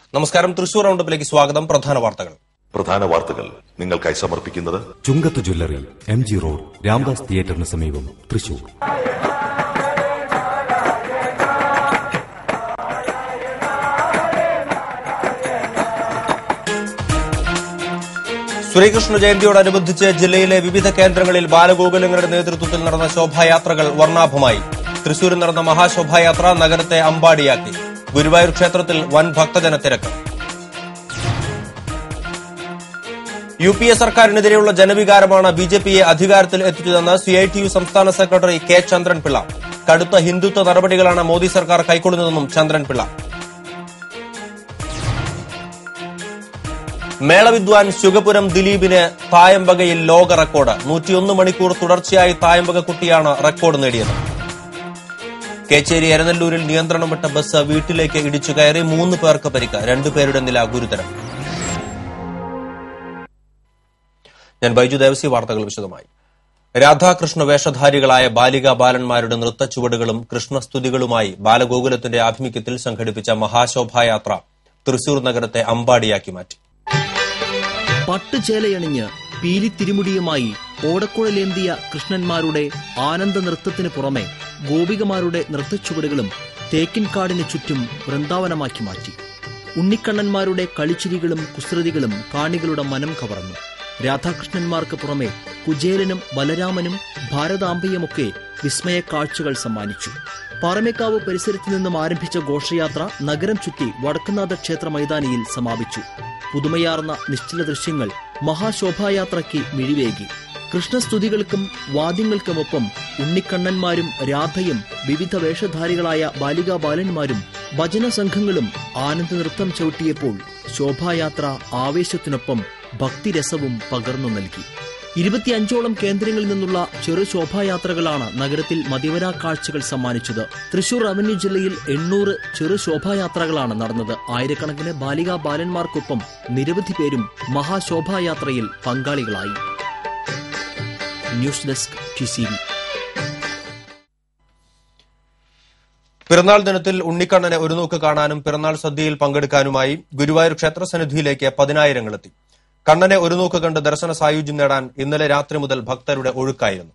നമസ്കാരം തൃശൂർ റൗണ്ടപ്പിലേക്ക് സ്വാഗതം പ്രധാന വാർത്തകൾ പ്രധാന വാർത്തകൾ നിങ്ങൾക്കായി സമർപ്പിക്കുന്നത് Chungath jewellery M G road Ramdas തിയേറ്ററിന് സമീപം തൃശൂർ ശ്രീകൃഷ്ണ ജയന്തിയോടനുബന്ധിച്ച് ജില്ലയിലെ വിവിധ കേന്ദ്രങ്ങളിൽ ബാലഗോകുലങ്ങളുടെ നേതൃത്വത്തിൽ നടന്ന ശോഭായാത്രകൾ വർണ്ണാഭമായി തൃശൂരിൽ നടന്ന മഹാശോഭായാത്ര നഗരത്തെ അമ്പാടിയാക്കി ഗുരുവായൂർ ക്ഷേത്രത്തിൽ വൻ ഭക്തജന തിരക്ക് യു പി എ സർക്കാരിനെതിരെയുള്ള ജനവികാരമാണ് ബി ജെ പിയെ അധികാരത്തിൽ എത്തിച്ചതെന്ന് സി ഐ ടി യു സംസ്ഥാന സെക്രട്ടറി കെ ചന്ദ്രൻപിള്ള കടുത്ത ഹിന്ദുത്വ നടപടികളാണ് മോദി സർക്കാർ കൈക്കൊള്ളുന്നതെന്നും ചന്ദ്രൻപിള്ള മേളവിദ്വാൻ ശുഗപുരം ദിലീപിന് തായമ്പകയിൽ ലോക റെക്കോർഡ് നൂറ്റിയൊന്ന് മണിക്കൂർ തുടർച്ചയായി തായമ്പക കുട്ടിയാണ് റെക്കോർഡ് നേടിയത് കേച്ചേരി എരനല്ലൂരിൽ നിയന്ത്രണം വിട്ട ബസ് വീട്ടിലേക്ക് ഇടിച്ചു കയറി മൂന്ന് പേർക്ക് പരിക്ക് രണ്ടുപേരുടെ നില ഗുരുതരം ഞാൻ ബൈജു ദേവസി വാർത്തകൾ വിശദമായി രാധാകൃഷ്ണ വേഷധാരികളായ ബാലികാ ബാലന്മാരുടെ നൃത്തച്ചുവടുകളും കൃഷ്ണസ്തുതികളുമായി ബാലഗോകുലത്തിന്റെ ആഭിമുഖ്യത്തിൽ സംഘടിപ്പിച്ച മഹാശോഭായാത്ര തൃശൂർ നഗരത്തെ അമ്പാടിയാക്കി മാറ്റി പട്ടുചേലയണിഞ്ഞ് പീലിത്തിരിമുടിയുമായി ഓടക്കുഴലേന്തിയ കൃഷ്ണന്മാരുടെ ആനന്ദ നൃത്തത്തിന് പുറമെ ഗോപികമാരുടെ നൃത്തച്ചുവടുകളും തേക്കിൻകാടിന് ചുറ്റും വൃന്ദാവനമാക്കി മാറ്റി ഉണ്ണിക്കണ്ണന്മാരുടെ കളിച്ചിരികളും കുസൃതികളും കാണികളുടെ മനം കവർന്നു രാധാകൃഷ്ണന്മാർക്ക് പുറമെ കുചേലനും ബലരാമനും ഭാരതാംബയുമൊക്കെ വിസ്മയ കാഴ്ചകൾ സമ്മാനിച്ചു പാറമേക്കാവ് പരിസരത്തു നിന്നും ആരംഭിച്ച ഘോഷയാത്ര നഗരം ചുറ്റി വടക്കുന്നാഥ ക്ഷേത്ര മൈതാനിയിൽ സമാപിച്ചു പുതുമയാർന്ന നിശ്ചല ദൃശ്യങ്ങൾ മഹാശോഭായാത്രയ്ക്ക് മിഴിവേകി കൃഷ്ണസ്തുതികൾക്കും വാദ്യങ്ങൾക്കുമൊപ്പം ഉണ്ണിക്കണ്ണന്മാരും രാധയും വിവിധ വേഷധാരികളായ ബാലികാ ബാലന്മാരും ഭജന സംഘങ്ങളും ആനന്ദ നൃത്തം ചവിട്ടിയപ്പോൾ ശോഭായാത്ര ആവേശത്തിനൊപ്പം ഭക്തിരസവും പകർന്നു നൽകി ഇരുപത്തിയഞ്ചോളം കേന്ദ്രങ്ങളിൽ നിന്നുള്ള ചെറു ശോഭായാത്രകളാണ് നഗരത്തിൽ മതിവരാ കാഴ്ചകൾ സമ്മാനിച്ചത് തൃശൂർ റവന്യൂ ജില്ലയിൽ എണ്ണൂറ് ചെറു ശോഭായാത്രകളാണ് നടന്നത് ആയിരക്കണക്കിന് ബാലികാ ബാലന്മാർക്കൊപ്പം നിരവധി പേരും മഹാശോഭായാത്രയിൽ പങ്കാളികളായി news desk T C V പിറന്നാൾ ദിനത്തിൽ ഉണ്ണിക്കണ്ണനെ ഒരു നോക്ക് കാണാനും പിറന്നാൾ സദ്യയിൽ പങ്കെടുക്കാനുമായി ഗുരുവായൂർ ക്ഷേത്ര സന്നിധിയിലേക്ക് പതിനായിരങ്ങളെത്തി കണ്ണനെ ഒരു നോക്ക് കണ്ട് ദർശന സായുജ്യം നേടാൻ ഇന്നലെ രാത്രി മുതൽ ഭക്തരുടെ ഒഴുക്കായിരുന്നു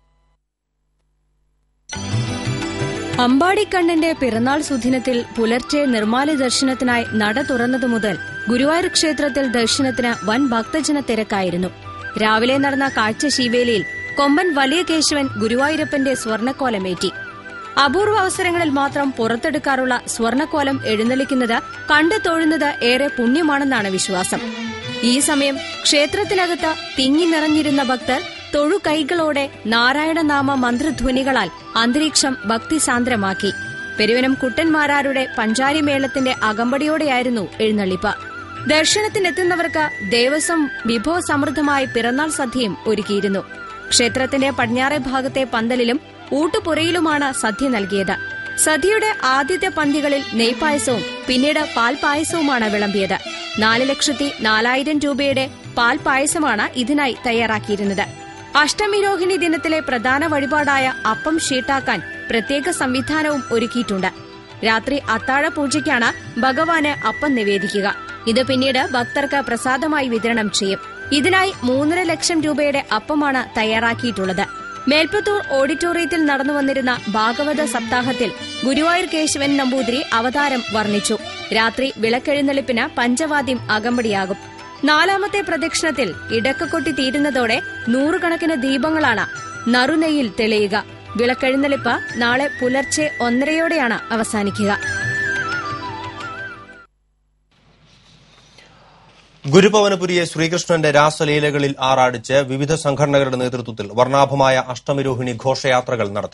അമ്പാടിക്കണ്ണന്റെ പിറന്നാൾ സുദിനത്തിൽ പുലർച്ചെ നിർമ്മാല്യ ദർശനത്തിനായി നട തുറന്നതു മുതൽ ഗുരുവായൂർ ക്ഷേത്രത്തിൽ ദർശനത്തിന് വൻ ഭക്തജന തിരക്കായിരുന്നു രാവിലെ നടന്ന കാഴ്ച ശീവേലിയിൽ കൊമ്പൻ വലിയ കേശവൻ ഗുരുവായൂരപ്പന്റെ സ്വർണ്ണക്കോലമേറ്റി അപൂർവ അവസരങ്ങളിൽ മാത്രം പുറത്തെടുക്കാറുള്ള സ്വർണ്ണക്കോലം എഴുന്നള്ളിക്കുന്നത് കണ്ടു തൊഴുന്നത് ഏറെ പുണ്യമാണെന്നാണ് വിശ്വാസം ഈ സമയം ക്ഷേത്രത്തിനകത്ത് തിങ്ങി നിറഞ്ഞിരുന്ന ഭക്തർ തൊഴു കൈകളോടെ നാരായണനാമ മന്ത്രധ്വനികളാൽ അന്തരീക്ഷം ഭക്തിസാന്ദ്രമാക്കി പെരുവനം കുട്ടന്മാരാരുടെ പഞ്ചാരിമേളത്തിന്റെ അകമ്പടിയോടെയായിരുന്നു എഴുന്നള്ളിപ്പ് ദർശനത്തിനെത്തുന്നവർക്ക് ദേവസ്വം വിഭവസമൃദ്ധമായ പിറന്നാൾ സദ്യയും ഒരുക്കിയിരുന്നു ക്ഷേത്രത്തിന്റെ പടിഞ്ഞാറെ ഭാഗത്തെ പന്തലിലും ഊട്ടുപുരയിലുമാണ് സദ്യ നൽകിയത് സദ്യയുടെ ആദ്യത്തെ പന്തികളിൽ നെയ്പായസവും പിന്നീട് പാൽപായസവുമാണ് വിളമ്പിയത് നാല് ലക്ഷത്തി നാലായിരം രൂപയുടെ പാൽപായസമാണ് ഇതിനായി തയ്യാറാക്കിയിരുന്നത് അഷ്ടമിരോഹിണി ദിനത്തിലെ പ്രധാന വഴിപാടായ അപ്പം ഷീട്ടാക്കാൻ പ്രത്യേക സംവിധാനവും ഒരുക്കിയിട്ടുണ്ട് രാത്രി അത്താഴ പൂജയ്ക്കാണ് ഭഗവാന് അപ്പം നിവേദിക്കുക ഇത് പിന്നീട് ഭക്തർക്ക് പ്രസാദമായി വിതരണം ചെയ്യും ഇതിനായി മൂന്നര ലക്ഷം രൂപയുടെ അപ്പമാണ് തയ്യാറാക്കിയിട്ടുള്ളത് മേൽപ്പത്തൂർ ഓഡിറ്റോറിയത്തിൽ നടന്നു വന്നിരുന്ന ഭാഗവത സപ്താഹത്തിൽ ഗുരുവായൂർ കേശവൻ നമ്പൂതിരി അവതാരം വർണ്ണിച്ചു രാത്രി വിളക്കെഴുന്നള്ളിപ്പിന് പഞ്ചവാദ്യം അകമ്പടിയാകും നാലാമത്തെ പ്രദക്ഷിണത്തിൽ ഇടക്കക്കൊട്ടി തീരുന്നതോടെ നൂറുകണക്കിന് ദീപങ്ങളാണ് നറുനെയ്യിൽ തെളിയുക വിളക്കെഴുന്നള്ളിപ്പ് നാളെ പുലർച്ചെ ഒന്നരയോടെയാണ് അവസാനിക്കുക ഗുരുപവനപുരിയെ ശ്രീകൃഷ്ണന്റെ രാസലീലകളിൽ ആറാടിച്ച് വിവിധ സംഘടനകളുടെ നേതൃത്വത്തിൽ വർണ്ണാഭമായ അഷ്ടമിരോഹിണി ഘോഷയാത്രകൾ നടത്തി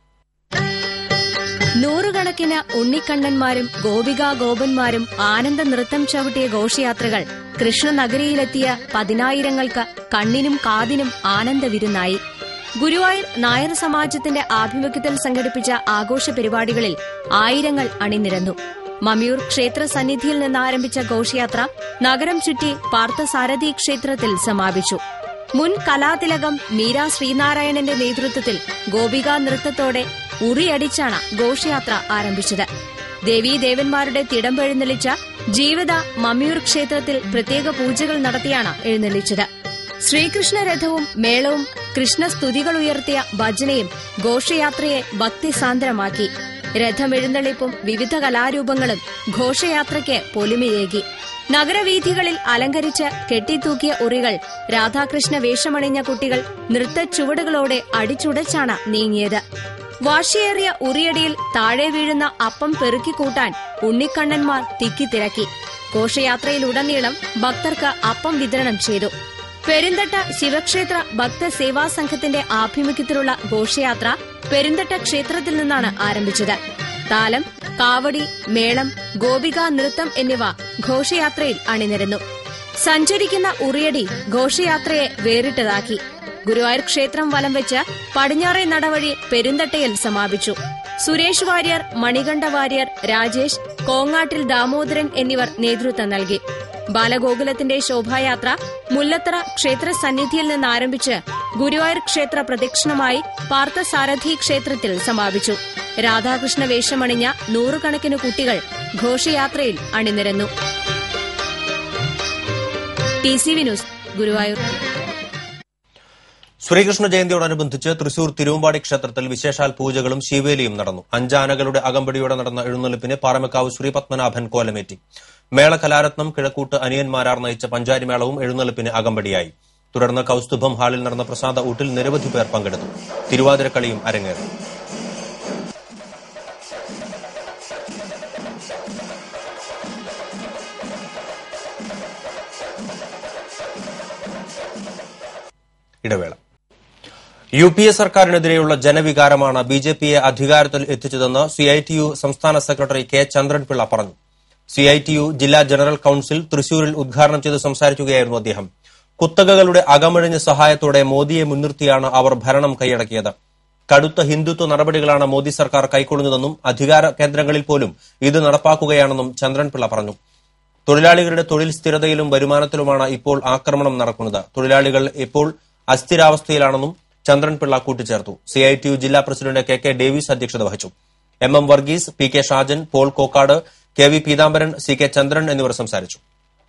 നൂറുകണക്കിന് ഉണ്ണിക്കണ്ണന്മാരും ഗോപികാ ഗോപന്മാരും ആനന്ദ നൃത്തം ചവിട്ടിയ ഘോഷയാത്രകൾ കൃഷ്ണനഗരിയിലെത്തിയ പതിനായിരങ്ങൾക്ക് കണ്ണിനും കാതിനും ആനന്ദവിരുന്നായി ഗുരുവായൂർ നായർ സമാജത്തിന്റെ ആഭിമുഖ്യത്തിൽ സംഘടിപ്പിച്ച ആഘോഷ പരിപാടികളിൽ ആയിരങ്ങൾ അണിനിരന്നു മമിയൂർ ക്ഷേത്ര സന്നിധിയിൽ നിന്ന് ആരംഭിച്ച ഘോഷയാത്ര നഗരം ചുറ്റി പാർത്ഥസാരഥി ക്ഷേത്രത്തിൽ സമാപിച്ചു മുൻ കലാതിലകം മീര ശ്രീനാരായണന്റെ നേതൃത്വത്തിൽ ഗോപികാ നൃത്തത്തോടെ ഉറിയടിച്ചാണ് ഘോഷയാത്ര ആരംഭിച്ചത് ദേവീദേവന്മാരുടെ തിടമ്പെഴുന്നള്ളിച്ച ജീവിത മമ്മിയൂർ ക്ഷേത്രത്തിൽ പ്രത്യേക പൂജകൾ നടത്തിയാണ് എഴുന്നള്ളിച്ചത് ശ്രീകൃഷ്ണ രഥവും മേളവും കൃഷ്ണസ്തുതികൾ ഉയർത്തിയ ഭജനയും ഘോഷയാത്രയെ ഭക്തിസാന്ദ്രമാക്കി രഥമെഴുന്നള്ളിപ്പും വിവിധ കലാരൂപങ്ങളും ഘോഷയാത്രയ്ക്ക് പൊലിമയേകി നഗരവീഥികളിൽ അലങ്കരിച്ച് കെട്ടിത്തൂക്കിയ ഉറികൾ രാധാകൃഷ്ണ വേഷമണിഞ്ഞ കുട്ടികൾ നൃത്ത ചുവടുകളോടെ അടിച്ചുടച്ചാണ് നീങ്ങിയത് വാശിയേറിയ ഉറിയടിയിൽ താഴെ വീഴുന്ന അപ്പം പെറുക്കിക്കൂട്ടാൻ ഉണ്ണിക്കണ്ണന്മാർ തിക്കിത്തിരക്കി ഘോഷയാത്രയിലുടനീളം ഭക്തർക്ക് അപ്പം വിതരണം ചെയ്തു പെരിന്തട്ട ശിവക്ഷേത്ര ഭക്തസേവാ സംഘത്തിന്റെ ആഭിമുഖ്യത്തിലുള്ള ഘോഷയാത്ര പെരിന്തട്ട ക്ഷേത്രത്തിൽ നിന്നാണ് ആരംഭിച്ചത് താലം കാവടി മേളം ഗോപിക നൃത്തം എന്നിവ ഘോഷയാത്രയിൽ അണിനിരന്നു സഞ്ചരിക്കുന്ന ഉറിയടി ഘോഷയാത്രയെ വേറിട്ടതാക്കി ഗുരുവായൂർ ക്ഷേത്രം വലം വെച്ച് പടിഞ്ഞാറേ നടവഴി പെരുന്തട്ടയിൽ സമാപിച്ചു സുരേഷ് വാര്യർ മണികണ്ഠ വാര്യർ രാജേഷ് കോങ്ങാട്ടിൽ ദാമോദരൻ എന്നിവർ നേതൃത്വം നൽകി ബാലഗോകുലത്തിന്റെ ശോഭായാത്ര മുല്ലത്തറ ക്ഷേത്ര സന്നിധിയിൽ നിന്ന് ആരംഭിച്ച് ഗുരുവായൂർ ക്ഷേത്ര പ്രദക്ഷിണമായി പാർത്ഥസാരഥി ക്ഷേത്രത്തിൽ സമാപിച്ചു രാധാകൃഷ്ണ വേഷമണിഞ്ഞ നൂറുകണക്കിന് കുട്ടികൾ ഘോഷയാത്രയിൽ അണിനിരന്നു T C V news Guruvayur Sreekrishna ജയന്തിയോടനുബന്ധിച്ച് തൃശൂർ തിരുവമ്പാടി ക്ഷേത്രത്തിൽ വിശേഷാൽ പൂജകളും ശിവേലിയും നടന്നു അഞ്ചാനകളുടെ അകമ്പടിയോടെ നടന്ന എഴുന്നള്ളിപ്പിന് പാറമക്കാവ് ശ്രീപത്മനാഭൻ കോലമേറ്റി മേള കലാരത്നം കിഴക്കൂട്ട് അനിയന്മാരാർ നയിച്ച പഞ്ചാരിമേളവും എഴുന്നള്ളിപ്പിന് അകമ്പടിയായി തുടർന്ന് കൌസ്തുഭം ഹാളിൽ നടന്ന പ്രസാദ ഊട്ടിൽ നിരവധി പേർ പങ്കെടുത്തു തിരുവാതിരക്കളിയും അരങ്ങേറി ഇടവേള യു പി എ സർക്കാരിനെതിരെയുള്ള ജനവികാരമാണ് ബി ജെ പിയെ അധികാരത്തിൽ എത്തിച്ചതെന്ന് സിഐടിയു സംസ്ഥാന സെക്രട്ടറി കെ ചന്ദ്രൻപിള്ള പറഞ്ഞു സിഐടിയു ജില്ലാ ജനറൽ കൌൺസിൽ തൃശൂരിൽ ഉദ്ഘാടനം ചെയ്ത് സംസാരിക്കുകയായിരുന്നു അദ്ദേഹം കുത്തകകളുടെ അകമഴിഞ്ഞ സഹായത്തോടെ മോദിയെ മുൻനിർത്തിയാണ് അവർ ഭരണം കൈയടക്കിയത് കടുത്ത ഹിന്ദുത്വ നടപടികളാണ് മോദി സർക്കാർ കൈക്കൊള്ളുന്നതെന്നും അധികാര കേന്ദ്രങ്ങളിൽ പോലും ഇത് നടപ്പാക്കുകയാണെന്നും ചന്ദ്രൻപിള്ള പറഞ്ഞു തൊഴിലാളികളുടെ തൊഴിൽ സ്ഥിരതയിലും വരുമാനത്തിലുമാണ് ഇപ്പോൾ ആക്രമണം നടക്കുന്നത് തൊഴിലാളികൾ ഇപ്പോൾ അസ്ഥിരാവസ്ഥയിലാണെന്നും ചന്ദ്രൻപിള്ള കൂട്ടിച്ചേർത്തു സിഐടിയു ജില്ലാ പ്രസിഡന്റ് കെ കെ ഡേവിസ് അധ്യക്ഷത വഹിച്ചു M M Varghese P K Shajan Paul Kokkad K V Peethambaran C K Chandran എന്നിവർ സംസാരിച്ചു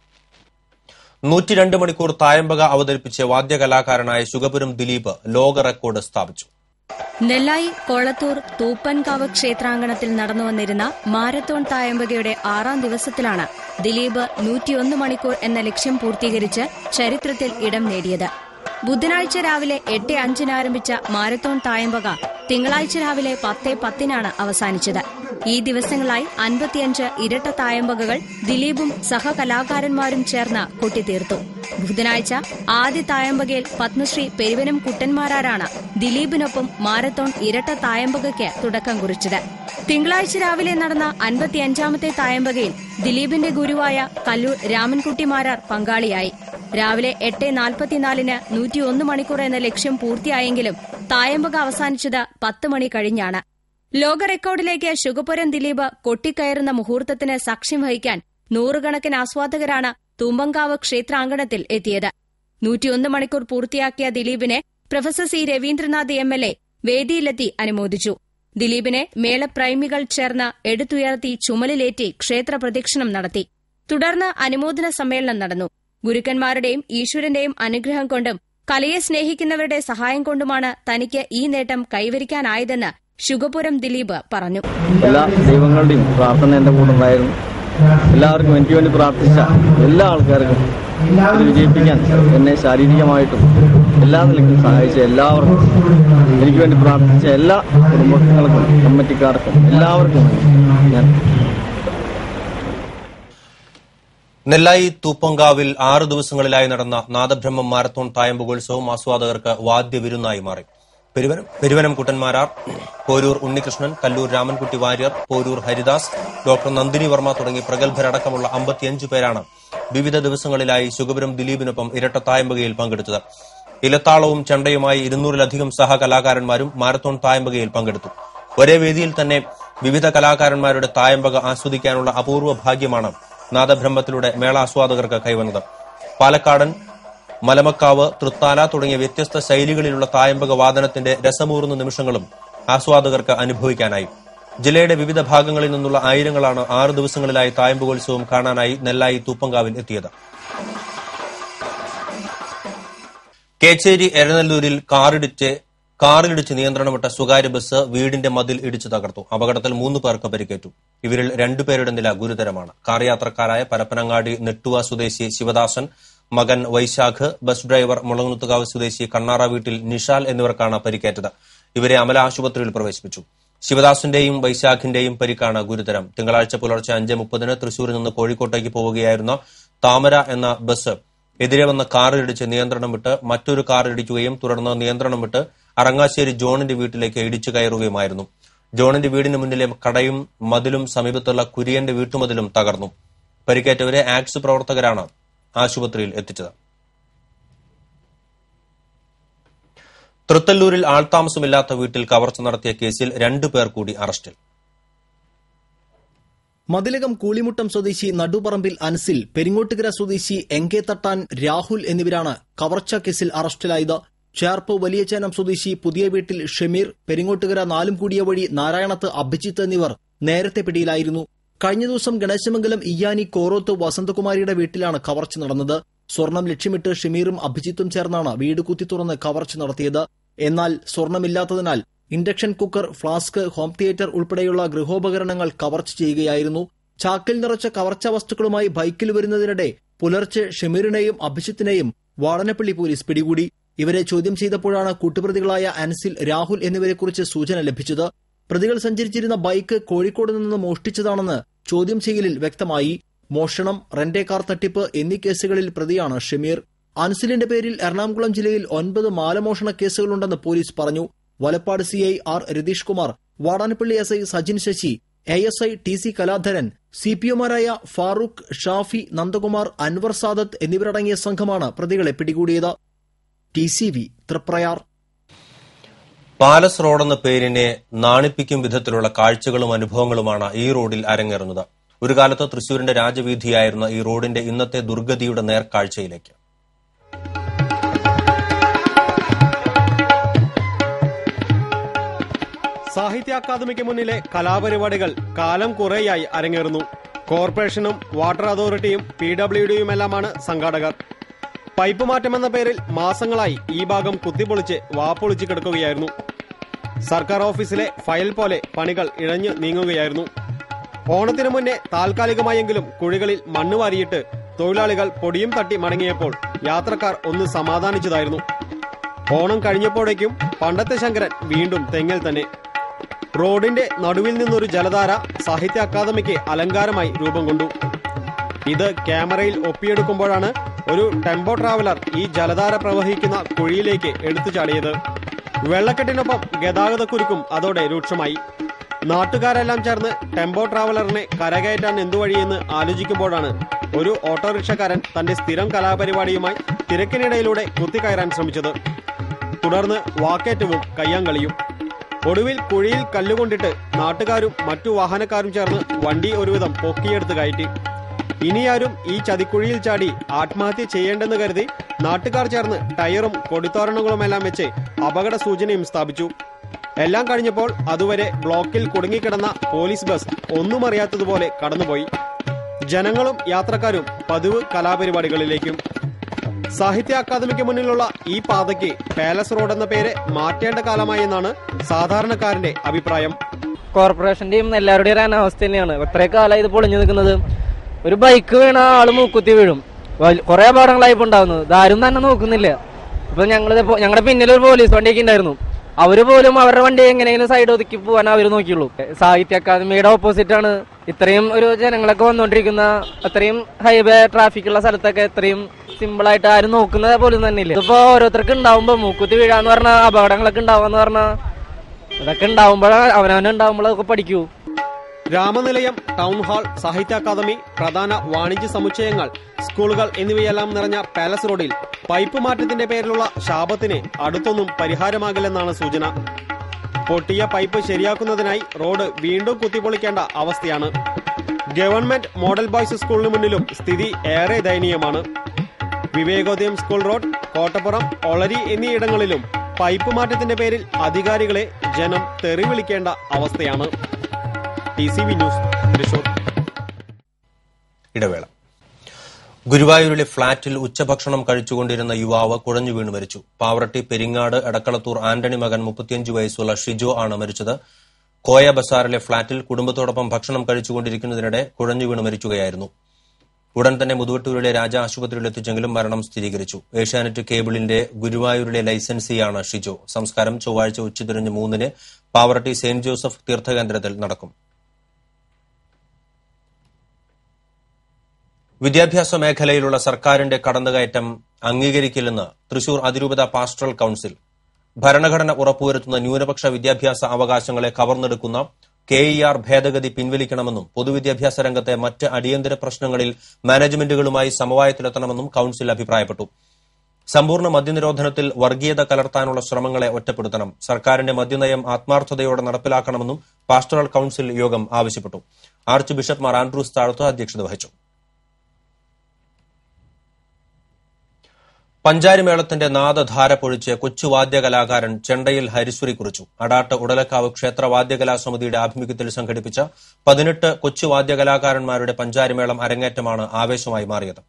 നൂറ്റിരണ്ട് മണിക്കൂർ തായമ്പക അവതരിപ്പിച്ച് വാദ്യകലാകാരനായ ശുഗപുരം ദിലീപ് ലോക റെക്കോർഡ് സ്ഥാപിച്ചു നെല്ലായി കൊളത്തൂർ തൂപ്പൻകാവ് ക്ഷേത്രാങ്കണത്തിൽ നടന്നുവന്നിരുന്ന മാരത്തോൺ തായമ്പകയുടെ ആറാം ദിവസത്തിലാണ് ദിലീപ് നൂറ്റിയൊന്ന് മണിക്കൂർ എന്ന ലക്ഷ്യം പൂർത്തീകരിച്ച് ചരിത്രത്തിൽ ഇടം നേടിയത് ബുധനാഴ്ച രാവിലെ എട്ട് അഞ്ചിന് ആരംഭിച്ച മാരത്തോൺ തായമ്പക തിങ്കളാഴ്ച രാവിലെ പത്ത് പത്തിനാണ് അവസാനിച്ചത് ഈ ദിവസങ്ങളായി അൻപത്തിയഞ്ച് ഇരട്ട തായമ്പകകൾ ദിലീപും സഹകലാകാരന്മാരും ചേർന്ന് കൊട്ടിത്തീർത്തു ബുധനാഴ്ച ആദ്യ തായമ്പകയിൽ പത്മശ്രീ പെരുവനം കുട്ടന്മാരാരാണ് ദിലീപിനൊപ്പം മാരത്തോൺ ഇരട്ട തായമ്പകയ്ക്ക് തുടക്കം കുറിച്ചത് തിങ്കളാഴ്ച രാവിലെ നടന്ന അൻപത്തിയഞ്ചാമത്തെ തായമ്പകയിൽ ദിലീപിന്റെ ഗുരുവായ കല്ലൂർ രാമൻകുട്ടിമാരാർ പങ്കാളിയായി രാവിലെ എട്ട് നാൽപ്പത്തിനാലിന് നൂറ്റിയൊന്ന് മണിക്കൂർ എന്ന ലക്ഷ്യം പൂർത്തിയായെങ്കിലും തായമ്പക അവസാനിച്ചത് പത്ത് മണി കഴിഞ്ഞാണ് ലോക റെക്കോർഡിലേക്ക് ശുഗപുരം ദിലീപ് കൊട്ടിക്കയറുന്ന മുഹൂർത്തത്തിന് സാക്ഷ്യം വഹിക്കാൻ നൂറുകണക്കിന് ആസ്വാദകരാണ് തുമ്പങ്കാവ് ക്ഷേത്രാങ്കണത്തിൽ എത്തിയത് നൂറ്റിയൊന്ന് മണിക്കൂർ പൂർത്തിയാക്കിയ ദിലീപിനെ professor C Raveendranath M L A വേദിയിലെത്തി അനുമോദിച്ചു ദിലീപിനെ മേളപ്രൈമികൾ ചേർന്ന് എടുത്തുയർത്തി ചുമലിലേറ്റി ക്ഷേത്ര പ്രദക്ഷിണം നടത്തി തുടർന്ന് അനുമോദന സമ്മേളനം നടന്നു ഗുരുക്കന്മാരുടെയും ഈശ്വരന്റെയും അനുഗ്രഹം കൊണ്ടും കലയെ സ്നേഹിക്കുന്നവരുടെ സഹായം കൊണ്ടുമാണ് തനിക്ക് ഈ നേട്ടം കൈവരിക്കാനായതെന്ന് ശുഗപുരം ദിലീപ് പറഞ്ഞു എല്ലാ ദൈവങ്ങളുടെയും പ്രാർത്ഥന എൻ്റെ കൂടെ ഉണ്ടായിരുന്നു എല്ലാവർക്കും എനിക്ക് വേണ്ടി പ്രാർത്ഥിച്ച എല്ലാ ആൾക്കാർക്കും ഇത് വിജയിപ്പിക്കാൻ എന്നെ ശാരീരികമായിട്ടും എല്ലാ നിലയ്ക്കും സഹായിച്ച എല്ലാവർക്കും എനിക്ക് വേണ്ടി പ്രാർത്ഥിച്ച എല്ലാ കുടുംബങ്ങൾക്കും കമ്മിറ്റിക്കാർക്കും എല്ലാവർക്കും വേണ്ടി ഞാൻ നെല്ലായി തൂപ്പങ്കാവിൽ ആറ് ദിവസങ്ങളിലായി നടന്ന നാദബ്രഹ്മം മാരത്തോൺ തായമ്പുകോത്സവം ആസ്വാദകർക്ക് വാദ്യവിരുന്നായി മാറി പെരുവനം പെരുവനം കുട്ടന്മാരാർ പോരൂർ ഉണ്ണികൃഷ്ണൻ കല്ലൂർ രാമൻകുട്ടി വാര്യർ പോരൂർ ഹരിദാസ് ഡോക്ടർ നന്ദിനി വർമ്മ തുടങ്ങി പ്രഗത്ഭരടക്കമുള്ള അമ്പത്തിയഞ്ച് പേരാണ് വിവിധ ദിവസങ്ങളിലായി ശുഗപുരം ദിലീപിനൊപ്പം ഇരട്ട തായമ്പകയിൽ പങ്കെടുത്തത് ഇലത്താളവും ചെണ്ടയുമായി ഇരുന്നൂറിലധികം സഹകലാകാരന്മാരും മാരത്തോൺ തായമ്പകയിൽ പങ്കെടുത്തു ഒരേ വേദിയിൽ തന്നെ വിവിധ കലാകാരന്മാരുടെ തായമ്പക ആസ്വദിക്കാനുള്ള അപൂർവ ഭാഗ്യമാണ് നാദബ്രഹ്മത്തിലൂടെ മേള ആസ്വാദകർക്ക് കൈവന്നത് പാലക്കാടൻ മലമക്കാവ് തൃത്താല തുടങ്ങിയ വ്യത്യസ്ത ശൈലികളിലുള്ള തായമ്പക വാദനത്തിന്റെ രസമൂർന്ന നിമിഷങ്ങളും ആസ്വാദകർക്ക് അനുഭവിക്കാനായി ജില്ലയുടെ വിവിധ ഭാഗങ്ങളിൽ നിന്നുള്ള ആയിരങ്ങളാണ് ആറ് ദിവസങ്ങളിലായി തായമ്പകോത്സവം കാണാനായി നെല്ലായി തൂപ്പങ്കാവിൽ എത്തിയത് കേച്ചേരി എരനല്ലൂരിൽ കാറിടിച്ച് കാറിലിടിച്ച് നിയന്ത്രണം വിട്ട സ്വകാര്യ ബസ് വീടിന്റെ മതിൽ ഇടിച്ചു തകർത്തു അപകടത്തിൽ മൂന്ന് പേർക്ക് പരിക്കേറ്റു ഇവരിൽ രണ്ടുപേരുടെ നില ഗുരുതരമാണ് കാർ യാത്രക്കാരായ പരപ്പനങ്ങാടി നെട്ടുവ സ്വദേശി ശിവദാസൻ മകൻ വൈശാഖ് ബസ് ഡ്രൈവർ മുളങ്ങുത്തുകാവ് സ്വദേശി കണ്ണാറ വീട്ടിൽ നിഷാൽ എന്നിവർക്കാണ് പരിക്കേറ്റത് ഇവരെ അമല ആശുപത്രിയിൽ പ്രവേശിപ്പിച്ചു ശിവദാസിന്റെയും വൈശാഖിന്റെയും പരിക്കാണ് ഗുരുതരം തിങ്കളാഴ്ച പുലർച്ചെ അഞ്ച് മുപ്പതിന് തൃശൂരിൽ നിന്ന് കോഴിക്കോട്ടേക്ക് പോവുകയായിരുന്ന താമര എന്ന ബസ് എതിരെ വന്ന കാറിലിടിച്ച് നിയന്ത്രണം വിട്ട് മറ്റൊരു കാർ ഇടിക്കുകയും തുടർന്ന് നിയന്ത്രണം വിട്ട് അറങ്ങാശ്ശേരി ജോണിന്റെ വീട്ടിലേക്ക് ഇടിച്ചു കയറുകയുമായിരുന്നു ജോണിന്റെ വീടിന് മുന്നിലെ കടയും മതിലും സമീപത്തുള്ള കുര്യന്റെ വീട്ടുമതിലും തകർന്നു പരിക്കേറ്റവരെ ആക്സ് പ്രവർത്തകരാണ് ആശുപത്രിയിൽ എത്തിച്ചത് തൃത്തല്ലൂരിൽ ആൾതാമസമില്ലാത്ത വീട്ടിൽ കവർച്ച നടത്തിയ കേസിൽ രണ്ടു പേർ കൂടി അറസ്റ്റിൽ മതിലകം കൂളിമുട്ടം സ്വദേശി നടുപറമ്പിൽ അൻസിൽ പെരിങ്ങോട്ടുകര സ്വദേശി എങ്കെ തട്ടാൻ രാഹുൽ എന്നിവരാണ് കവർച്ചാ കേസിൽ അറസ്റ്റിലായത് ചേർപ്പ് വലിയചേനം സ്വദേശി പുതിയ വീട്ടിൽ ഷമീർ പെരിങ്ങോട്ടുകര നാലും കൂടിയ വഴി നാരായണത്ത് അഭിജിത്ത് എന്നിവർ നേരത്തെ പിടിയിലായിരുന്നു കഴിഞ്ഞ ദിവസം ഗണേശമംഗലം ഇയ്യാനി കോറോത്ത് വസന്തകുമാരിയുടെ വീട്ടിലാണ് കവർച്ച നടന്നത് സ്വർണം ലക്ഷ്യമിട്ട് ഷമീറും അഭിജിത്തും ചേർന്നാണ് വീട് കുത്തി തുറന്ന് കവർച്ച നടത്തിയത് എന്നാൽ സ്വർണമില്ലാത്തതിനാൽ induction cooker flask home theatre ഉൾപ്പെടെയുള്ള ഗൃഹോപകരണങ്ങൾ കവർച്ച ചെയ്യുകയായിരുന്നു ചാക്കിൽ നിറച്ച കവർച്ചാ വസ്തുക്കളുമായി ബൈക്കിൽ വരുന്നതിനിടെ പുലർച്ചെ ഷമീറിനെയും അഭിജിത്തിനെയും വാടനപ്പള്ളി പോലീസ് പിടികൂടി ഇവരെ ചോദ്യം ചെയ്തപ്പോഴാണ് കൂട്ടുപ്രതികളായ അൻസിൽ രാഹുൽ എന്നിവരെക്കുറിച്ച് സൂചന ലഭിച്ചത് പ്രതികൾ സഞ്ചരിച്ചിരുന്ന ബൈക്ക് കോഴിക്കോട് നിന്ന് മോഷ്ടിച്ചതാണെന്ന് ചോദ്യം ചെയ്യലിൽ വ്യക്തമായി മോഷണം റെന്റേ കാർ തട്ടിപ്പ് എന്നീ കേസുകളിൽ പ്രതിയാണ് ഷമീർ അൻസിലിന്റെ പേരിൽ എറണാകുളം ജില്ലയിൽ ഒൻപത് മാലമോഷണ കേസുകളുണ്ടെന്ന് പോലീസ് പറഞ്ഞു Valappad CI R Ratheesh Kumar Vadanappally S I Sajin Sasi A S I T C Kaladharan C P ഒമാരായ ഫാറൂഖ് ഷാഫി നന്ദകുമാർ അൻവർ സാദത്ത് എന്നിവരടങ്ങിയ സംഘമാണ് പ്രതികളെ പിടികൂടിയത് T C V Triprayar palace റോഡെന്ന പേരിനെ നാണിപ്പിക്കും വിധത്തിലുള്ള കാഴ്ചകളും അനുഭവങ്ങളുമാണ് ഈ റോഡിൽ അരങ്ങേറുന്നത് ഒരു കാലത്ത് തൃശൂരിന്റെ രാജവീതിയായിരുന്ന ഈ റോഡിന്റെ ഇന്നത്തെ ദുർഗതിയുടെ നേർക്കാഴ്ചയിലേക്ക് സാഹിത്യ അക്കാദമിക്ക് മുന്നിലെ കലാപരിപാടികൾ കാലം കുറേയായി അരങ്ങേറുന്നു കോർപ്പറേഷനും വാട്ടർ അതോറിറ്റിയും പി ഡബ്ല്യു ഡിയുമെല്ലാമാണ് സംഘാടകർ പൈപ്പ് മാറ്റമെന്ന പേരിൽ മാസങ്ങളായി ഈ ഭാഗം കുത്തിപ്പൊളിച്ച് വാപ്പൊളിച്ച് കിടക്കുകയായിരുന്നു സർക്കാർ ഓഫീസിലെ ഫയൽ പോലെ പണികൾ ഇഴഞ്ഞു നീങ്ങുകയായിരുന്നു ഓണത്തിനു മുന്നേ താൽക്കാലികമായെങ്കിലും കുഴികളിൽ മണ്ണ് വാരിയിട്ട് തൊഴിലാളികൾ പൊടിയും തട്ടി മടങ്ങിയപ്പോൾ യാത്രക്കാർ ഒന്ന് സമാധാനിച്ചതായിരുന്നു ഓണം കഴിഞ്ഞപ്പോഴേക്കും പണ്ടത്തെ ശങ്കരൻ വീണ്ടും തെങ്ങിൽ തന്നെ റോഡിന്റെ നടുവിൽ നിന്നൊരു ജലധാര സാഹിത്യ അക്കാദമിക്ക് അലങ്കാരമായി രൂപം കൊണ്ടു ഇത് ക്യാമറയിൽ ഒപ്പിയെടുക്കുമ്പോഴാണ് ഒരു ടെമ്പോ ട്രാവലർ ഈ ജലധാര പ്രവഹിക്കുന്ന കുഴിയിലേക്ക് എടുത്തു ചാടിയത് വെള്ളക്കെട്ടിനൊപ്പം ഗതാഗതക്കുരുക്കും അതോടെ രൂക്ഷമായി നാട്ടുകാരെല്ലാം ചേർന്ന് ടെമ്പോ ട്രാവലറിനെ കരകയറ്റാൻ എന്തു വഴിയെന്ന് ആലോചിക്കുമ്പോഴാണ് ഒരു ഓട്ടോറിക്ഷക്കാരൻ തന്റെ സ്ഥിരം കലാപരിപാടിയുമായി തിരക്കിനിടയിലൂടെ കുത്തിക്കയറാൻ ശ്രമിച്ചത് തുടർന്ന് വാക്കേറ്റവും കയ്യാങ്കളിയും ഒടുവിൽ കുഴിയിൽ കല്ലുകൊണ്ടിട്ട് നാട്ടുകാരും മറ്റു വാഹനക്കാരും ചേർന്ന് വണ്ടി ഒരുവിധം പൊക്കിയെടുത്ത് കയറ്റി ഇനിയാരും ഈ ചതിക്കുഴിയിൽ ചാടി ആത്മഹത്യ ചെയ്യേണ്ടെന്ന് കരുതി നാട്ടുകാർ ചേർന്ന് ടയറും കൊടിത്തോരണങ്ങളുമെല്ലാം വെച്ച് അപകട സൂചനയും സ്ഥാപിച്ചു എല്ലാം കഴിഞ്ഞപ്പോൾ അതുവരെ ബ്ലോക്കിൽ കുടുങ്ങിക്കിടന്ന പോലീസ് ബസ് ഒന്നും അറിയാത്തതുപോലെ കടന്നുപോയി ജനങ്ങളും യാത്രക്കാരും പതിവ് കലാപരിപാടികളിലേക്കും സാഹിത്യ അക്കാദമിക്ക് മുന്നിലുള്ള ഈ പാതയ്ക്ക് പാലസ് റോഡ് എന്ന പേര് മാറ്റേണ്ട കാലമായി എന്നാണ് സാധാരണക്കാരന്റെ അഭിപ്രായം കോർപ്പറേഷന്റെയും എല്ലാവരുടെയും ഒരു അനാവസ്ഥ തന്നെയാണ് എത്ര കാലമായി ഇത് പൊളിഞ്ഞു നിൽക്കുന്നത് ഒരു ബൈക്ക് വീണ ആള് മൂക്കുത്തി വീഴും വൽ- കുറെ അപകടങ്ങളായി ഇപ്പൊ ഉണ്ടാവുന്നത് ഇതാരും തന്നെ നോക്കുന്നില്ല ഇപ്പൊ ഞങ്ങൾ ഞങ്ങളുടെ പിന്നിൽ ഒരു പോലീസ് വണ്ടിയൊക്കെ ഉണ്ടായിരുന്നു അവര് പോലും അവരുടെ വണ്ടി എങ്ങനെയെങ്കിലും സൈഡ് ഒതുക്കി പോകാൻ അവര് നോക്കിയുള്ളൂ സാഹിത്യ അക്കാദമിയുടെ ഓപ്പോസിറ്റ് ആണ് ഇത്രയും ഒരു ജനങ്ങളൊക്കെ വന്നുകൊണ്ടിരിക്കുന്ന അത്രയും ഹൈവേ ട്രാഫിക് ഉള്ള സ്ഥലത്തൊക്കെ ഇത്രയും സിമ്പിൾ ആയിട്ട് ആരും നോക്കുന്നത് പോലും തന്നെ ഇല്ല ഇതിപ്പോ ഓരോരുത്തർക്ക് ഉണ്ടാവുമ്പോ മൂക്കുത്തി വീഴാന്ന് പറഞ്ഞ അപകടങ്ങളൊക്കെ ഉണ്ടാവാന്ന് പറഞ്ഞാ ഇതൊക്കെ ഉണ്ടാവുമ്പോഴാണ് അവനവനുണ്ടാവുമ്പോഴൊക്കെ പഠിക്കൂ രാമനിലയം ടൗൺ ഹാൾ സാഹിത്യ അക്കാദമി പ്രധാന വാണിജ്യ സമുച്ചയങ്ങൾ സ്കൂളുകൾ എന്നിവയെല്ലാം നിറഞ്ഞ പാലസ് റോഡിൽ പൈപ്പ് മാറ്റത്തിന്റെ പേരിലുള്ള ശാപത്തിന് അടുത്തൊന്നും പരിഹാരമാകില്ലെന്നാണ് സൂചന പൊട്ടിയ പൈപ്പ് ശരിയാക്കുന്നതിനായി റോഡ് വീണ്ടും കുത്തിപ്പൊളിക്കേണ്ട അവസ്ഥയാണ് ഗവൺമെന്റ് മോഡൽ ബോയ്സ് സ്കൂളിന് മുന്നിലും സ്ഥിതി ഏറെ ദയനീയമാണ് വിവേകോദയം സ്കൂൾ റോഡ് കോട്ടപ്പുറം ഒളരി എന്നീയിടങ്ങളിലും പൈപ്പ് മാറ്റത്തിന്റെ പേരിൽ അധികാരികളെ ജനം തെറി വിളിക്കേണ്ട അവസ്ഥയാണ് T C V news Thrissur ഇടവേള ഗുരുവായൂരിലെ ഫ്ളാറ്റിൽ ഉച്ചഭക്ഷണം കഴിച്ചുകൊണ്ടിരുന്ന യുവാവ് കുഴഞ്ഞു വീണ് മരിച്ചു പാവറട്ടി പെരിങ്ങാട് എടക്കളത്തൂർ ആന്റണി മകൻ മുപ്പത്തിയഞ്ച് വയസ്സുള്ള ഷിജോ ആണ് മരിച്ചത് കോയ ബസാറിലെ ഫ്ളാറ്റിൽ കുടുംബത്തോടൊപ്പം ഭക്ഷണം കഴിച്ചുകൊണ്ടിരിക്കുന്നതിനിടെ കുഴഞ്ഞു വീണ് മരിക്കുകയായിരുന്നു ഉടൻ തന്നെ മുതുവട്ടൂരിലെ രാജ ആശുപത്രിയിൽ എത്തിച്ചെങ്കിലും മരണം സ്ഥിരീകരിച്ചു ഏഷ്യാനെറ്റ് കേബിളിന്റെ ഗുരുവായൂരിലെ ലൈസൻസിയാണ് ഷിജോ സംസ്കാരം ചൊവ്വാഴ്ച ഉച്ചതിരിഞ്ഞ് മൂന്നിന് പാവറട്ടി സെന്റ് ജോസഫ് തീർത്ഥകേന്ദ്രത്തിൽ നടക്കും വിദ്യാഭ്യാസ മേഖലയിലുള്ള സർക്കാരിന്റെ കടന്നുകയറ്റം അംഗീകരിക്കില്ലെന്ന് തൃശൂർ അതിരൂപത പാസ്റ്ററൽ കൌൺസിൽ ഭരണഘടന ഉറപ്പുവരുത്തുന്ന ന്യൂനപക്ഷ വിദ്യാഭ്യാസ അവകാശങ്ങളെ കവർന്നെടുക്കുന്ന കെ ഇ ആർ ഭേദഗതി പിൻവലിക്കണമെന്നും പൊതുവിദ്യാഭ്യാസ രംഗത്തെ മറ്റ് അടിയന്തര പ്രശ്നങ്ങളിൽ മാനേജ്മെന്റുകളുമായി സമവായത്തിലെത്തണമെന്നും കൌൺസിൽ അഭിപ്രായപ്പെട്ടു സമ്പൂർണ്ണ മദ്യനിരോധനത്തിൽ വർഗീയത കലർത്താനുള്ള ശ്രമങ്ങളെ ഒറ്റപ്പെടുത്തണം സർക്കാരിന്റെ മദ്യനയം ആത്മാർത്ഥതയോടെ നടപ്പിലാക്കണമെന്നും പാസ്റ്ററൽ കൌൺസിൽ യോഗം ആവശ്യപ്പെട്ടു ആർച്ച് ബിഷപ്പ് മാർ ആൻഡ്രൂസ് താഴത്ത് അധ്യക്ഷത വഹിച്ചു പഞ്ചാരിമേളത്തിന്റെ നാദധാര പൊഴിച്ച് കൊച്ചുവാദ്യ കലാകാരൻ ചെണ്ടയിൽ ഹരിശ്വരി കുറിച്ചു അടാട്ട് ഉടലക്കാവ് ക്ഷേത്ര വാദ്യകലാ സമിതിയുടെ ആഭിമുഖ്യത്തിൽ സംഘടിപ്പിച്ച പതിനെട്ട് കൊച്ചുവാദ്യ കലാകാരന്മാരുടെ പഞ്ചാരിമേളം അരങ്ങേറ്റമാണ് ആവേശമായി മാറിയത്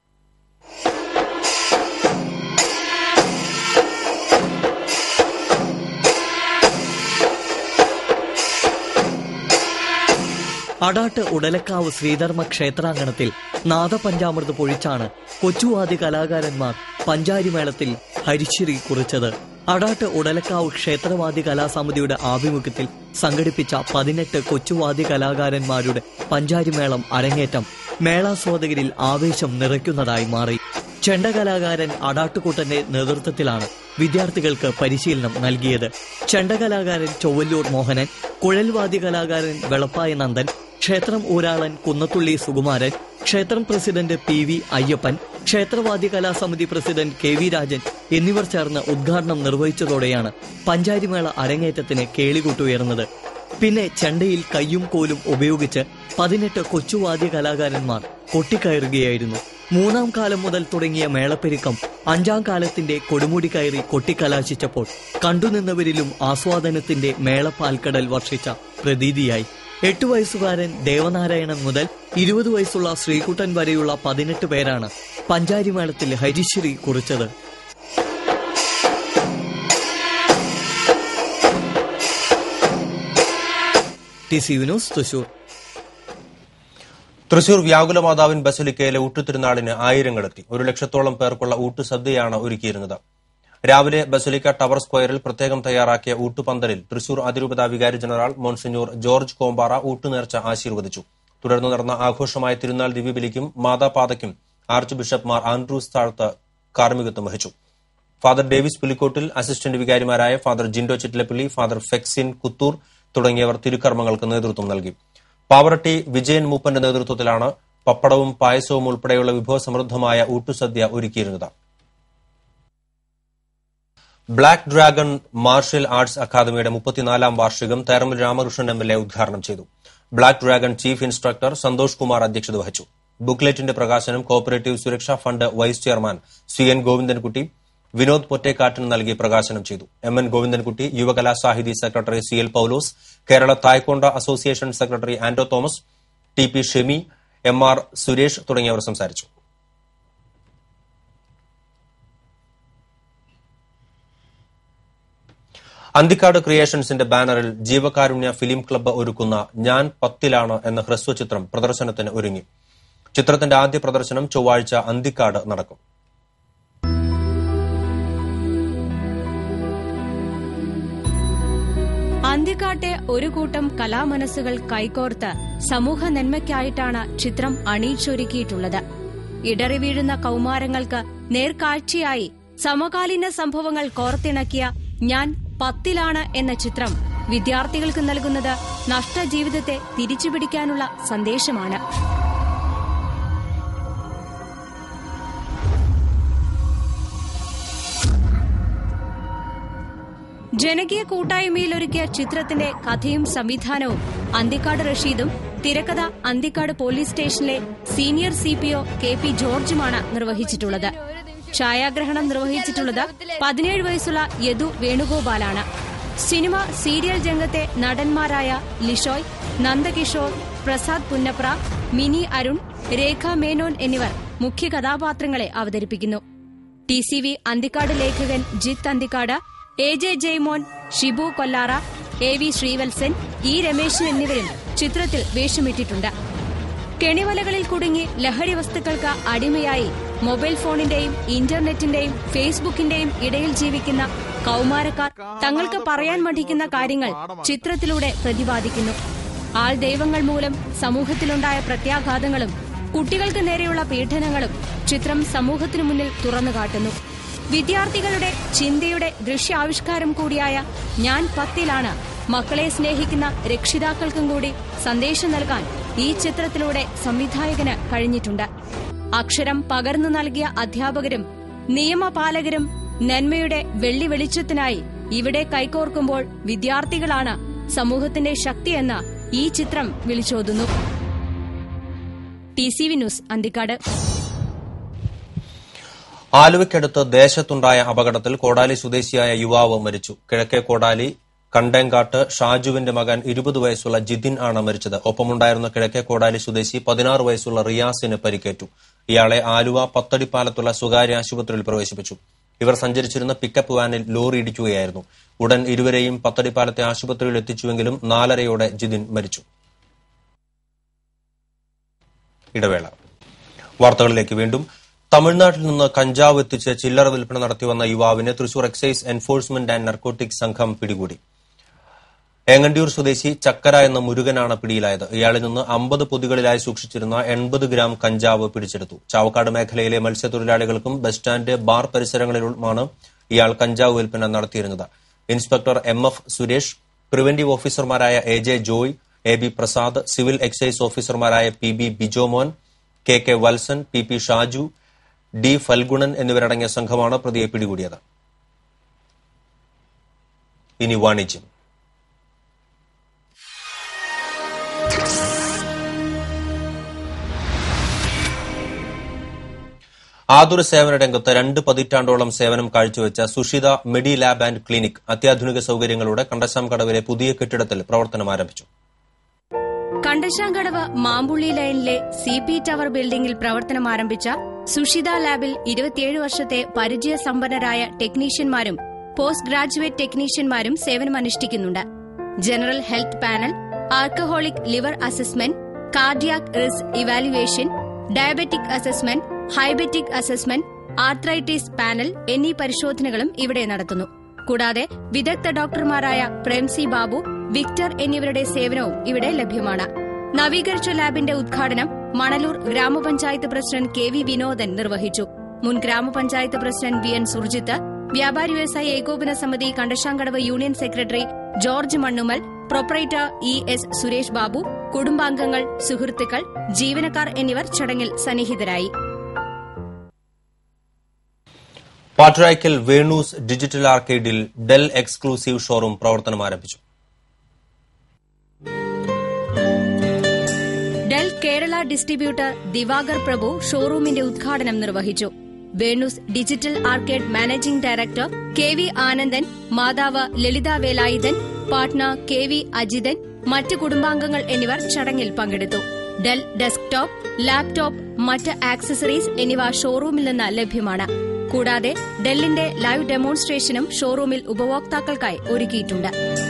അടാട്ട് ഉടലക്കാവ് ശ്രീധർമ്മ ക്ഷേത്രാങ്കണത്തിൽ നാദപഞ്ചാമൃത് പൊഴിച്ചാണ് കൊച്ചുവാദ്യ കലാകാരന്മാർ പഞ്ചാരിമേളത്തിൽ ഹരിശ്രീ കുറിച്ചത് അടാട്ട് ഉടലക്കാവ് ക്ഷേത്രവാദ്യ കലാസമിതിയുടെ ആഭിമുഖ്യത്തിൽ സംഘടിപ്പിച്ച പതിനെട്ട് കൊച്ചുവാദ്യ കലാകാരന്മാരുടെ പഞ്ചാരിമേളം അരങ്ങേറ്റം മേളാസ്വാദകരിൽ ആവേശം നിറയ്ക്കുന്നതായി മാറി ചെണ്ട കലാകാരൻ അടാട്ടുകൂട്ടന്റെ നേതൃത്വത്തിലാണ് വിദ്യാർത്ഥികൾക്ക് പരിശീലനം നൽകിയത് ചെണ്ട കലാകാരൻ ചൊവ്വല്ലൂർ മോഹനൻ കുഴൽവാദ്യ കലാകാരൻ വെളപ്പായ നന്ദൻ ക്ഷേത്രം ഊരാളൻ കുന്നത്തുള്ളി സുകുമാരൻ ക്ഷേത്രം പ്രസിഡന്റ് പി വി അയ്യപ്പൻ ക്ഷേത്രവാദ്യ കലാസമിതി പ്രസിഡന്റ് കെ വി രാജൻ എന്നിവർ ചേർന്ന് ഉദ്ഘാടനം നിർവഹിച്ചതോടെയാണ് പഞ്ചാരിമേള അരങ്ങേറ്റത്തിന് കേളികൂട്ടുയർന്നത് പിന്നെ ചെണ്ടയിൽ കയ്യും കോലും ഉപയോഗിച്ച് പതിനെട്ട് കൊച്ചുവാദ്യ കലാകാരന്മാർ കൊട്ടിക്കയറുകയായിരുന്നു മൂന്നാം കാലം മുതൽ തുടങ്ങിയ മേളപ്പെരുക്കം അഞ്ചാം കാലത്തിന്റെ കൊടുമുടി കയറി കൊട്ടിക്കലാശിച്ചപ്പോൾ കണ്ടുനിന്നവരിലും ആസ്വാദനത്തിന്റെ മേളപ്പാൽക്കടൽ വർഷിച്ച പ്രതീതിയായി എട്ടു വയസ്സുകാരൻ ദേവനാരായണൻ മുതൽ ഇരുപത് വയസ്സുള്ള ശ്രീകുട്ടൻ വരെയുള്ള പതിനെട്ട് പേരാണ് പഞ്ചാരിമേളത്തിൽ ഹരിശ്രീ കുറിച്ചത് ടി സി വിനോസ് തൃശൂർ തൃശൂർ വ്യാകുലമാതാവിൻ ബസലിക്കയിലെ ഊട്ടുതിരുനാളിന് ആയിരങ്ങളെത്തി ഒരു ലക്ഷത്തോളം പേർക്കുള്ള ഊട്ടുസദ്യയാണ് ഒരുക്കിയിരുന്നത് രാവിലെ ബസലിക്ക ടവർ സ്ക്വയറിൽ പ്രത്യേകം തയ്യാറാക്കിയ ഊട്ടുപന്തലിൽ തൃശൂർ അതിരൂപത വികാരി ജനറൽ മോൺസിഞ്ഞൂർ ജോർജ് കോമ്പാറ ഊട്ടുനേർച്ച ആശീർവദിച്ചു തുടർന്ന് നടന്ന ആഘോഷമായ തിരുനാൾ ദിവ്യബലിക്കും മാതാപാതയ്ക്കും ആർച്ച് ബിഷപ്പ് മാർ ആൻഡ്രൂസ് താഴത്ത് കാർമ്മികത്വം വഹിച്ചു ഫാദർ ഡേവിസ് പുലിക്കോട്ടിൽ അസിസ്റ്റന്റ് വികാരിമാരായ ഫാദർ ജിൻഡോ ചിറ്റിലപ്പള്ളി ഫാദർ ഫെക്സിൻ കുത്തൂർ തുടങ്ങിയവർ തിരുക്കർമ്മങ്ങൾക്ക് നേതൃത്വം നൽകി പാവറട്ടി വിജയൻ മൂപ്പന്റെ നേതൃത്വത്തിലാണ് പപ്പടവും പായസവും ഉൾപ്പെടെയുള്ള വിഭവസമൃദ്ധമായ ഊട്ടുസദ്യ ഒരുക്കിയിരുന്നത് ബ്ലാക്ക് ഡ്രാഗൺ മാർഷൽ ആർട്സ് അക്കാദമിയുടെ മുപ്പത്തിനാലാം വാർഷികം Therambil Ramakrishnan M L A ഉദ്ഘാടനം ചെയ്തു black dragon chief instructor Santhosh Kumar അധ്യക്ഷത വഹിച്ചു ബുക്ക്ലെറ്റിന്റെ പ്രകാശനം cooperative Suraksha fund vice chairman C N Govindankutty Vinod പൊറ്റേക്കാട്ടിന് നൽകി പ്രകാശനം ചെയ്തു M N Govindankutty Yuvakala Sahithi secretary C L Paulose Kerala taekwondo association secretary Anto Thomas T P Shemi M R Suresh തുടങ്ങിയവർ സംസാരിച്ചു അന്തിക്കാട് ക്രിയേഷൻസിന്റെ ബാനറിൽ ജീവകാരുണ്യ ഫിലിം ക്ലബ്ബ് ഒരുക്കുന്ന ഞാൻ പത്തിലാണ് എന്ന ഹ്രസ്വചിത്രം പ്രദർശനത്തിന് ഒരുങ്ങി ചിത്രത്തിന്റെ ആദ്യ പ്രദർശനം ചൊവ്വാഴ്ച അന്തിക്കാട് നടക്കും അന്തിക്കാട്ടെ ഒരു കൂട്ടം കലാമനസ്സുകൾ കൈകോർത്ത് സമൂഹ നന്മയ്ക്കായിട്ടാണ് ചിത്രം അണിയിച്ചൊരുക്കിയിട്ടുള്ളത് ഇടറി വീഴുന്ന കൗമാരങ്ങൾക്ക് നേർക്കാഴ്ചയായി സമകാലീന സംഭവങ്ങൾ കോർത്തിണക്കിയ ഞാൻ പത്തിലാണ് എന്ന ചിത്രം വിദ്യാർത്ഥികൾക്ക് നൽകുന്നത് നഷ്ടജീവിതത്തെ തിരിച്ചുപിടിക്കാനുള്ള സന്ദേശമാണ് ജനകീയ കൂട്ടായ്മയിൽ ഒരുക്കിയ ചിത്രത്തിന്റെ കഥയും സംവിധാനവും അന്തിക്കാട് റഷീദും തിരക്കഥ അന്തിക്കാട് പോലീസ് സ്റ്റേഷനിലെ senior C P O K P ജോർജുമാണ് നിർവഹിച്ചിട്ടുള്ളത് ഛായാഗ്രഹണം നിർവഹിച്ചിട്ടുള്ളത് പതിനേഴ് വയസ്സുള്ള യദു വേണുഗോപാലാണ് സിനിമ സീരിയൽ രംഗത്തെ നടന്മാരായ ലിഷോയ് നന്ദകിഷോർ പ്രസാദ് പുന്നപ്ര മിനി അരുൺ രേഖ മേനോൻ എന്നിവർ മുഖ്യ കഥാപാത്രങ്ങളെ അവതരിപ്പിക്കുന്നു ടി സി വി അന്തിക്കാട് ലേഖകൻ Jith Anthikad A J Jaimon Shibu Kollara A V Sreevalsan E Rameshan എന്നിവരും ചിത്രത്തിൽ വേഷമിട്ടിട്ടുണ്ട് കെണിവലകളിൽ കുടുങ്ങി ലഹരി വസ്തുക്കൾക്ക് അടിമയായി മൊബൈൽ ഫോണിന്റെയും ഇന്റർനെറ്റിന്റെയും ഫേസ്ബുക്കിന്റെയും ഇടയിൽ ജീവിക്കുന്ന കൌമാരക്കാർ തങ്ങൾക്ക് പറയാൻ മടിക്കുന്ന കാര്യങ്ങൾ ചിത്രത്തിലൂടെ പ്രതിപാദിക്കുന്നു ആൾ ദൈവങ്ങൾ മൂലം സമൂഹത്തിലുണ്ടായ പ്രത്യാഘാതങ്ങളും കുട്ടികൾക്ക് നേരെയുള്ള പീഡനങ്ങളും ചിത്രം സമൂഹത്തിനു മുന്നിൽ തുറന്നുകാട്ടുന്നു വിദ്യാർത്ഥികളുടെ ചിന്തയുടെ ദൃശ്യാവിഷ്കാരം കൂടിയായ ഞാൻ പത്തിലാണ് മക്കളെ സ്നേഹിക്കുന്ന രക്ഷിതാക്കൾക്കും കൂടി സന്ദേശം നൽകാൻ ഈ ചിത്രത്തിലൂടെ സംവിധായകന് കഴിഞ്ഞിട്ടുണ്ട് അക്ഷരം പകർന്നു നൽകിയ അധ്യാപകരും നിയമപാലകരും നന്മയുടെ വെള്ളി വെളിച്ചത്തിനായി ഇവിടെ കൈകോർക്കുമ്പോൾ വിദ്യാർത്ഥികളാണ് സമൂഹത്തിന്റെ ശക്തിയെന്ന് ഈ ചിത്രം വിളിച്ചോതുന്നു T C V news Anthikad ആലുവയ്ക്കടുത്ത് ദേശത്തുണ്ടായ അപകടത്തിൽ കോടാലി സ്വദേശിയായ യുവാവ് മരിച്ചു കിഴക്കേ കോടാലി കണ്ടേങ്കാട്ട് ഷാജുവിന്റെ മകൻ ഇരുപത് വയസ്സുള്ള ജിതിൻ ആണ് മരിച്ചത് ഒപ്പമുണ്ടായിരുന്ന കിഴക്കേ കോടാലി സ്വദേശി പതിനാറ് വയസ്സുള്ള റിയാസിന് പരിക്കേറ്റു ഇയാളെ ആലുവ പത്തടിപ്പാലത്തുള്ള സ്വകാര്യ ആശുപത്രിയിൽ പ്രവേശിപ്പിച്ചു ഇവർ സഞ്ചരിച്ചിരുന്ന പിക്കപ്പ് വാനിൽ ലോറി ഇടിക്കുകയായിരുന്നു ഉടൻ ഇരുവരെയും പത്തടിപ്പാലത്തെ ആശുപത്രിയിൽ എത്തിച്ചുവെങ്കിലും നാലരയോടെ ജിതിൻ മരിച്ചു ഇടവേള വാർത്തകളിലേക്ക് വീണ്ടും തമിഴ്നാട്ടിൽ നിന്ന് കഞ്ചാവ് എത്തിച്ച് ചില്ലറ വിൽപ്പന നടത്തിവന്ന യുവാവിനെ Thrissur excise enforcement and narcotic സംഘം പിടികൂടി ഏങ്ങണ്ടിയൂർ സ്വദേശി ചക്കര എന്ന മുരുകനാണ് പിടിയിലായത് ഇയാളിൽ നിന്ന് അമ്പത് പൊതികളിലായി സൂക്ഷിച്ചിരുന്ന എൺപത് ഗ്രാം കഞ്ചാവ് പിടിച്ചെടുത്തു ചാവക്കാട് മേഖലയിലെ മത്സ്യത്തൊഴിലാളികൾക്കും ബസ് സ്റ്റാൻഡ് ബാർ പരിസരങ്ങളിലുമാണ് ഇയാൾ കഞ്ചാവ് വിൽപ്പന നടത്തിയിരുന്നത് inspector M F Suresh preventive ഓഫീസർമാരായ A J Joy A B Prasad civil excise ഓഫീസർമാരായ P B Bijomon K K Valsan P P Shaju D Phalgunan എന്നിവരടങ്ങിയ സംഘമാണ് പ്രതിയെ പിടികൂടിയത് ഇനി വാണിജ്യം ആതുര സേവന രംഗത്ത് രണ്ട് പതിറ്റാണ്ടോളം സേവനം കാഴ്ചവെച്ച Sushitha medi lab and clinic അത്യാധുനിക സൌകര്യങ്ങളോടെ കണ്ടശാം കടവിലെ പുതിയ കെട്ടിടത്തിൽ പ്രവർത്തനം ആരംഭിച്ചു കണ്ടശാങ്കടവ് മാമ്പുള്ളി ലൈനിലെ സി പി ടവർ ബിൽഡിംഗിൽ പ്രവർത്തനം ആരംഭിച്ച സുഷിത ലാബിൽ ഇരുപത്തിയേഴ് വർഷത്തെ പരിചയസമ്പന്നരായ ടെക്നീഷ്യന്മാരും പോസ്റ്റ് ഗ്രാജുവേറ്റ് ടെക്നീഷ്യന്മാരും സേവനമനുഷ്ഠിക്കുന്നുണ്ട് general health panel alcoholic liver assessment cardiac risk evaluation diabetic assessment ഹൈബറ്റിക് അസസ്മെന്റ് ആർത്രൈറ്റിസ് പാനൽ എന്നീ പരിശോധനകളും ഇവിടെ നടത്തുന്നു കൂടാതെ വിദഗ്ധ ഡോക്ടർമാരായ പ്രേംസി ബാബു വിക്ടർ എന്നിവരുടെ സേവനവും ഇവിടെ ലഭ്യമാണ് നവീകരിച്ച ലാബിന്റെ ഉദ്ഘാടനം മണലൂർ ഗ്രാമപഞ്ചായത്ത് പ്രസിഡന്റ് കെ വി വിനോദൻ നിർവഹിച്ചു മുൻ ഗ്രാമപഞ്ചായത്ത് പ്രസിഡന്റ് വി എൻ സുർജിത്ത് വ്യാപാരി വ്യവസായ ഏകോപന സമിതി Kandassankadavu union secretary George Mannummal proprietor E S Suresh Babu കുടുംബാംഗങ്ങൾ സുഹൃത്തുക്കൾ ജീവനക്കാർ എന്നിവർ ചടങ്ങിൽ സന്നിഹിതരായി പാട്രായ്ക്കൽ വേണൂസ് ഡിജിറ്റൽ ആർക്കേഡിൽ ഡെൽ എക്സ്ക്ലൂസീവ് ഷോറൂം പ്രവർത്തനം ആരംഭിച്ചു ഡെൽ കേരള ഡിസ്ട്രിബ്യൂട്ടർ ദിവാകർ പ്രഭു ഷോറൂമിന്റെ ഉദ്ഘാടനം നിർവഹിച്ചു Venu's digital arcade managing director K V Anandan മാതാവ് Lalitha Velayudhan partner K V Ajithan മറ്റ് കുടുംബാംഗങ്ങൾ എന്നിവർ ചടങ്ങിൽ പങ്കെടുത്തു ഡെൽ ഡെസ്ക്ടോപ്പ് ലാപ്ടോപ്പ് മറ്റ് ആക്സസറീസ് എന്നിവ ഷോറൂമിൽ നിന്ന് ലഭ്യമാണ് കൂടാതെ ഡെല്ലിന്റെ ലൈവ് ഡെമോൺസ്ട്രേഷനും ഷോറൂമിൽ ഉപഭോക്താക്കൾക്കായി ഒരുക്കിയിട്ടുണ്ട്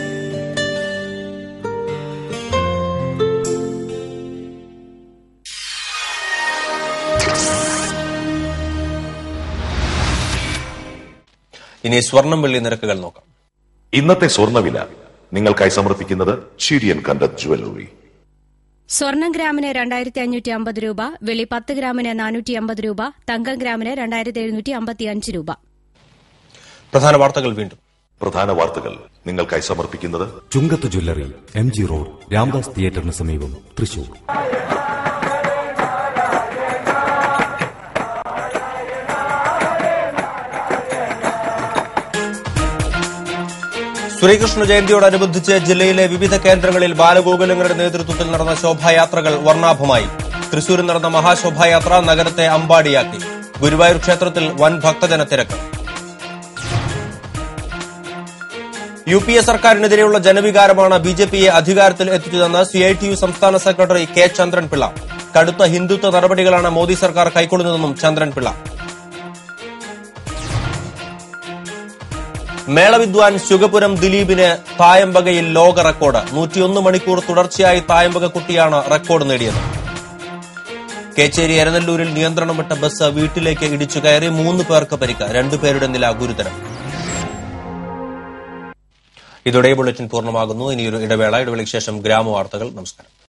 ഇനി സ്വർണം വെള്ളി നിരക്കുകൾ നോക്കാം ഇന്നത്തെ സ്വർണ്ണവില നിങ്ങൾക്കായി സമർപ്പിക്കുന്നത് ചീടിയൻ കണ്ടത് ജുവലറി സ്വർണം ഗ്രാമിന് രണ്ടായിരത്തി അഞ്ഞൂറ്റി അമ്പത് രൂപ വെള്ളി പത്ത് ഗ്രാമിന് നാനൂറ്റി അമ്പത് രൂപ തങ്കം ഗ്രാമിന് രണ്ടായിരത്തി എഴുന്നൂറ്റി അമ്പത്തിയഞ്ച് രൂപ പ്രധാന വാർത്തകൾ വീണ്ടും പ്രധാന വാർത്തകൾ നിങ്ങൾക്കായി സമർപ്പിക്കുന്നത് Chungath jewellery M G road Ramdas തിയേറ്ററിന് സമീപം തൃശൂർ ശ്രീകൃഷ്ണ ജയന്തിയോടനുബന്ധിച്ച് ജില്ലയിലെ വിവിധ കേന്ദ്രങ്ങളിൽ ബാലഗോകുലങ്ങളുടെ നേതൃത്വത്തിൽ നടന്ന ശോഭായാത്രകൾ വർണ്ണാഭമായി തൃശൂരിൽ നടന്ന മഹാശോഭായാത്ര നഗരത്തെ അമ്പാടിയാക്കി ഗുരുവായൂർ ക്ഷേത്രത്തിൽ വൻ ഭക്തജന തിരക്ക് യു പി എ സർക്കാരിനെതിരെയുള്ള ജനവികാരമാണ് ബി ജെ പിയെ അധികാരത്തിൽ എത്തിച്ചതെന്ന് സി ഐ ടി യു സംസ്ഥാന സെക്രട്ടറി കെ ചന്ദ്രൻപിള്ള കടുത്ത ഹിന്ദുത്വ നടപടികളാണ് മോദി സർക്കാർ കൈക്കൊള്ളുന്നതെന്നും ചന്ദ്രൻപിള്ള മേളവിദ്വാൻ ശുഗപുരം ദിലീപിന് തായമ്പകയിൽ ലോക റെക്കോർഡ് നൂറ്റിയൊന്ന് മണിക്കൂർ തുടർച്ചയായി തായമ്പക കുട്ടിയാണ് റെക്കോർഡ് നേടിയത് കേച്ചേരി എരനല്ലൂരിൽ നിയന്ത്രണം വിട്ട ബസ് വീട്ടിലേക്ക് ഇടിച്ചു കയറി മൂന്ന് പേർക്ക് പരിക്ക് രണ്ടുപേരുടെ നില ഗുരുതരം ഇതോടെ ബുള്ളറ്റിൻ പൂർണ്ണമാകുന്നു ഇനിയൊരു ഇടവേള ഇടവേളയ്ക്ക് ശേഷം ഗ്രാമവാർത്തകൾ നമസ്കാരം